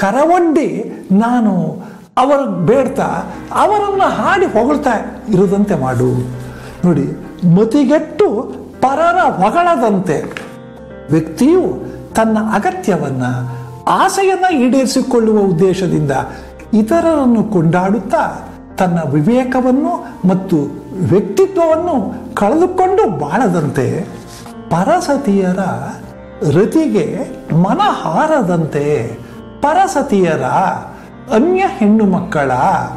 ಕರವೊಡ್ಡಿ ನಾನು ಅವರ ಬೇಡ್ತಾ ಅವರನ್ನು ಹಾಡಿ ಹೊಗಳ್ತಾ ಇರದಂತೆ ಮಾಡು ನೋಡಿ ಮತಿಗೆಟ್ಟು ಪರರ ಹೊಗಳದಂತೆ ವ್ಯಕ್ತಿಯು ತನ್ನ ಅಗತ್ಯವನ್ನ ಆಸೆಯನ್ನ ಈಡೇರಿಸಿಕೊಳ್ಳುವ ಉದ್ದೇಶದಿಂದ ಇತರರನ್ನು ಕೊಂಡಾಡುತ್ತಾ ತನ್ನ ವಿವೇಕವನ್ನು ಮತ್ತು ವ್ಯಕ್ತಿತ್ವವನ್ನು ಕಳೆದುಕೊಂಡು ಬಾಳದಂತೆ ಪರಸತಿಯರ ರತಿಗೆ ಮನ ಹಾರದಂತೆ ಪರಸತಿಯರ ಅನ್ಯ ಹೆಣ್ಣು ಮಕ್ಕಳ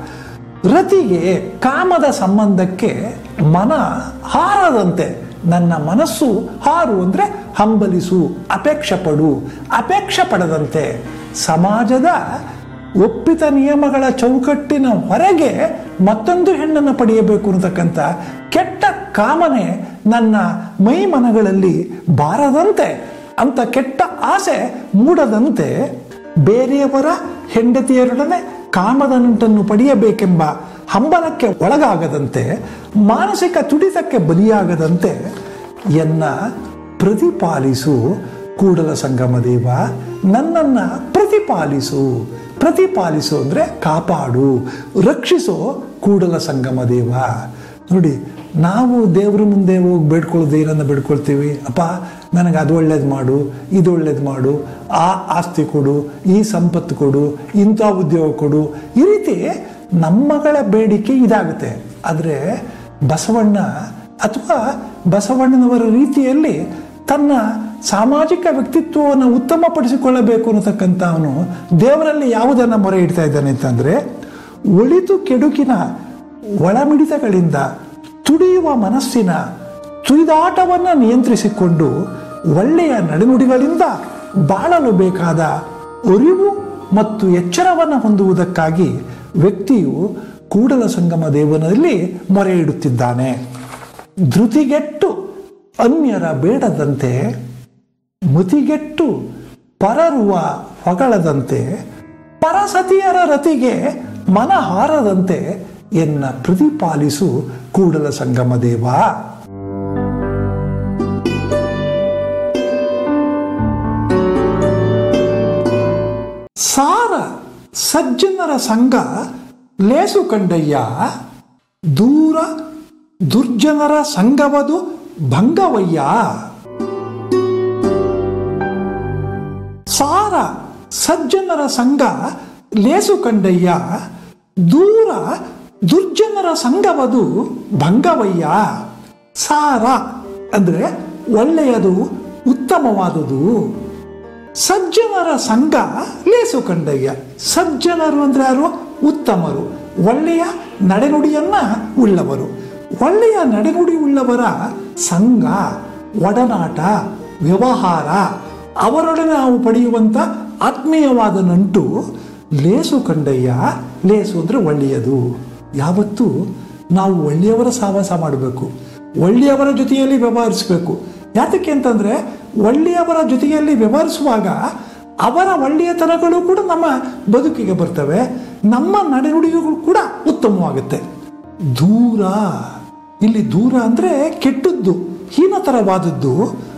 ರತಿಗೆ ಕಾಮದ ಸಂಬಂಧಕ್ಕೆ ಮನ ಹಾರದಂತೆ ನನ್ನ ಮನಸ್ಸು ಹಾರು ಅಂದ್ರೆ ಹಂಬಲಿಸು ಅಪೇಕ್ಷೆ ಪಡು ಅಪೇಕ್ಷೆ ಪಡದಂತೆ ಸಮಾಜದ ಒಪ್ಪಿತ ನಿಯಮಗಳ ಚೌಕಟ್ಟಿನ ಹೊರಗೆ ಮತ್ತೊಂದು ಹೆಣ್ಣನ್ನು ಪಡೆಯಬೇಕು ಅನ್ನತಕ್ಕಂಥ ಕೆಟ್ಟ ಕಾಮನೆ ನನ್ನ ಮೈ ಮನಗಳಲ್ಲಿ ಬಾರದಂತೆ ಅಂತ ಕೆಟ್ಟ ಆಸೆ ಮೂಡದಂತೆ ಬೇರೆಯವರ ಹೆಂಡತಿಯರೊಡನೆ ಕಾಮದ ನಂಟನ್ನು ಪಡೆಯಬೇಕೆಂಬ ಹಂಬಲಕ್ಕೆ ಒಳಗಾಗದಂತೆ ಮಾನಸಿಕ ತುಡಿತಕ್ಕೆ ಬಲಿಯಾಗದಂತೆ ಎನ್ನ ಪ್ರತಿಪಾಲಿಸು ಕೂಡಲ ಸಂಗಮ ದೇವ ನನ್ನನ್ನು ಪ್ರತಿಪಾಲಿಸು ಪ್ರತಿಪಾಲಿಸು ಅಂದರೆ ಕಾಪಾಡು ರಕ್ಷಿಸು ಕೂಡಲ ಸಂಗಮ ದೇವ ನೋಡಿ ನಾವು ದೇವ್ರ ಮುಂದೆ ಹೋಗಿ ಬೇಡ್ಕೊಳ್ಳೋದು ಏನನ್ನ ಬೇಡ್ಕೊಳ್ತೀವಿ ಅಪ್ಪ ನನಗೆ ಅದು ಒಳ್ಳೇದು ಮಾಡು ಇದು ಒಳ್ಳೇದು ಮಾಡು ಆ ಆಸ್ತಿ ಕೊಡು ಈ ಸಂಪತ್ತು ಕೊಡು ಇಂಥ ಉದ್ಯೋಗ ಕೊಡು ಈ ರೀತಿ ನಮ್ಮಗಳ ಬೇಡಿಕೆ ಇದಾಗುತ್ತೆ ಆದರೆ ಬಸವಣ್ಣ ಅಥವಾ ಬಸವಣ್ಣನವರ ರೀತಿಯಲ್ಲಿ ತನ್ನ ಸಾಮಾಜಿಕ ವ್ಯಕ್ತಿತ್ವವನ್ನು ಉತ್ತಮಪಡಿಸಿಕೊಳ್ಳಬೇಕು ಅನ್ನತಕ್ಕಂಥ ಅವನು ದೇವರಲ್ಲಿ ಯಾವುದನ್ನು ಮೊರೆ ಇಡ್ತಾ ಇದ್ದಾನೆ ಅಂತಂದರೆ ಒಳಿತು ಕೆಡುಕಿನ ಒಳಮಿಡಿತಗಳಿಂದ ತುಡಿಯುವ ಮನಸ್ಸಿನ ತುಳಿದಾಟವನ್ನು ನಿಯಂತ್ರಿಸಿಕೊಂಡು ಒಳ್ಳೆಯ ನಡೆನುಡಿಗಳಿಂದ ಬಾಳಲು ಬೇಕಾದ ಅರಿವು ಮತ್ತು ಎಚ್ಚರವನ್ನು ಹೊಂದುವುದಕ್ಕಾಗಿ ವ್ಯಕ್ತಿಯು ಕೂಡಲ ಸಂಗಮ ದೇವನಲ್ಲಿ ಮೊರೆ ಇಡುತ್ತಿದ್ದಾನೆ ಧೃತಿಗೆಟ್ಟು ಅನ್ಯರ ಬೇಡದಂತೆ ಮತಿಗೆಟ್ಟು ಪರರುವ ಹೊಗಳದಂತೆ ಪರಸತಿಯರ ರತಿಗೆ ಮನ ಹಾರದಂತೆ ಎನ್ನ ಪ್ರತಿಪಾಲಿಸು ಕೂಡಲ ಸಂಗಮ ದೇವ ಸಾರ ಸಜ್ಜನರ ಸಂಘ ಲೇಸು ಕಂಡಯ್ಯ ದೂರ ದುರ್ಜನರ ಸಂಘವದು ಭಂಗವಯ್ಯ ಸಾರ ಸಜ್ಜನರ ಸಂಘ ಲೇಸು ಕಂಡಯ್ಯ ದೂರ ದುರ್ಜನರ ಸಂಘವದು ಭಂಗವಯ್ಯ ಸಾರ ಅಂದ್ರೆ ಒಳ್ಳೆಯದು ಉತ್ತಮವಾದುದು ಸಜ್ಜನರ ಸಂಘ ಲೇಸು ಕಂಡಯ್ಯ ಸಜ್ಜನರು ಅಂದ್ರೆ ಯಾರು ಉತ್ತಮರು ಒಳ್ಳೆಯ ನಡೆನುಡಿಯನ್ನ ಉಳ್ಳವರು ಒಳ್ಳೆಯ ನಡೆನುಡಿ ಉಳ್ಳವರ ಸಂಘ ಒಡನಾಟ ವ್ಯವಹಾರ ಅವರೊಡನೆ ನಾವು ಪಡೆಯುವಂಥ ಆತ್ಮೀಯವಾದ ನಂಟು ಲೇಸು ಕಂಡಯ್ಯ ಲೇಸು ಅಂದರೆ ಒಳ್ಳೆಯದು ಯಾವತ್ತೂ ನಾವು ಒಳ್ಳೆಯವರ ಸಹವಾಸ ಮಾಡಬೇಕು ಒಳ್ಳೆಯವರ ಜೊತೆಯಲ್ಲಿ ವ್ಯವಹರಿಸಬೇಕು ಯಾತಕ್ಕೆ ಅಂತಂದರೆ ಒಳ್ಳೆಯವರ ಜೊತೆಯಲ್ಲಿ ವ್ಯವಹರಿಸುವಾಗ ಅವರ ಒಳ್ಳೆಯತನಗಳು ಕೂಡ ನಮ್ಮ ಬದುಕಿಗೆ ಬರ್ತವೆ ನಮ್ಮ ನಡೆನುಡಿಗಳು ಕೂಡ ಉತ್ತಮವಾಗುತ್ತೆ ದೂರ ಇಲ್ಲಿ ದೂರ ಅಂದರೆ ಕೆಟ್ಟದ್ದು ಹೀನತರವಾದದ್ದು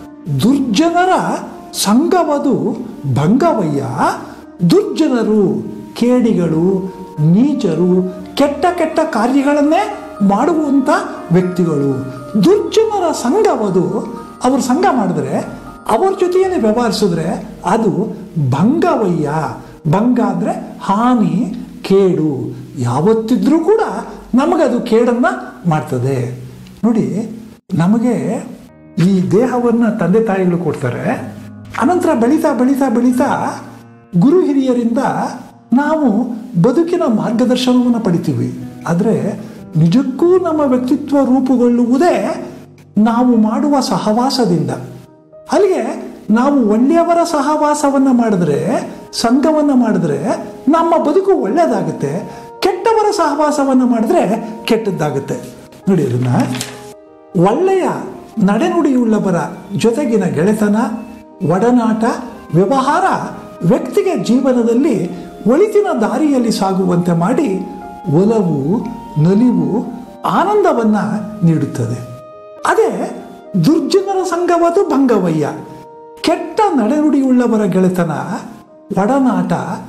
ದುರ್ಜನರ ಸಂಘವದು ಭಂಗವಯ್ಯ ದುರ್ಜನರು ಕೇಡಿಗಳು ನೀಚರು ಕೆಟ್ಟ ಕೆಟ್ಟ ಕಾರ್ಯಗಳನ್ನೇ ಮಾಡುವಂಥ ವ್ಯಕ್ತಿಗಳು ದುರ್ಜನರ ಸಂಘವದು ಅವರು ಸಂಘ ಮಾಡಿದ್ರೆ ಅವ್ರ ಜೊತೆಯಲ್ಲಿ ವ್ಯವಹರಿಸಿದ್ರೆ ಅದು ಭಂಗವಯ್ಯ ಭಂಗ ಅಂದರೆ ಹಾನಿ ಕೇಡು ಯಾವತ್ತಿದ್ರೂ ಕೂಡ ನಮಗದು ಕೇಡನ್ನು ಮಾಡ್ತದೆ ನೋಡಿ ನಮಗೆ ಈ ದೇಹವನ್ನು ತಂದೆ ತಾಯಿಗಳು ಕೊಡ್ತಾರೆ ಅನಂತರ ಬೆಳೀತಾ ಬೆಳೀತಾ ಬೆಳೀತಾ ಗುರು ಹಿರಿಯರಿಂದ ನಾವು ಬದುಕಿನ ಮಾರ್ಗದರ್ಶನವನ್ನು ಪಡಿತೀವಿ ಆದರೆ ನಿಜಕ್ಕೂ ನಮ್ಮ ವ್ಯಕ್ತಿತ್ವ ರೂಪುಗೊಳ್ಳುವುದೇ ನಾವು ಮಾಡುವ ಸಹವಾಸದಿಂದ ಅಲ್ಲಿಗೆ ನಾವು ಒಳ್ಳೆಯವರ ಸಹವಾಸವನ್ನು ಮಾಡಿದ್ರೆ ಸಂಘವನ್ನು ಮಾಡಿದ್ರೆ ನಮ್ಮ ಬದುಕು ಒಳ್ಳೆಯದಾಗುತ್ತೆ ಕೆಟ್ಟವರ ಸಹವಾಸವನ್ನು ಮಾಡಿದ್ರೆ ಕೆಟ್ಟದ್ದಾಗುತ್ತೆ ನೋಡಿ ಅದನ್ನ ಒಳ್ಳೆಯ ನಡೆನುಡಿಯುಳ್ಳವರ ಜೊತೆಗಿನ ಗೆಳೆತನ ಒಡನಾಟ ವ್ಯವಹಾರ ವ್ಯಕ್ತಿಗೆ ಜೀವನದಲ್ಲಿ ಒಳಿತಿನ ದಾರಿಯಲ್ಲಿ ಸಾಗುವಂತೆ ಮಾಡಿ ಒಲವು ನಲಿವು ಆನಂದವನ್ನ ನೀಡುತ್ತದೆ ಅದೇ ದುರ್ಜನರ ಸಂಘವದು ಭಂಗವಯ್ಯ ಕೆಟ್ಟ ನಡೆನುಡಿಯುಳ್ಳವರ ಗೆಳೆತನ ಒಡನಾಟ